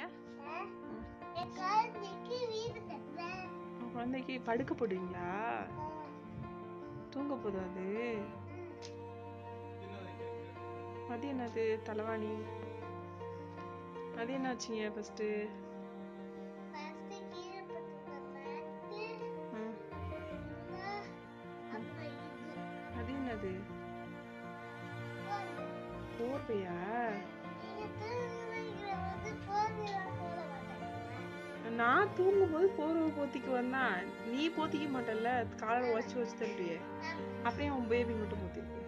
போடுவீங்க என் குழந்தைக்கு வீடு கட்டுறேன் உங்க குழந்தைக்கு படுக்க போடுவீங்களா தூங்க போதும் அது அது என்னது தலைவாணி அது என்னாச்சுங்க ஃபர்ஸ்ட் ஃபர்ஸ்ட் கீழே போட்டு மேட்டு அப்புறம் இது அது என்னது போதும். போர்வையா நீங்க தூங்குறீங்கிற போது போதும் போட மாட்டேங்க நான் தூங்கும்போது போர்வை போத்திக்குவேன் தான் நீ போத்திக்க மாட்டல்ல காலைல உடச்சு வச்சு தருவியே அப்படியே உன் பேபி மட்டும் போத்திருக்கு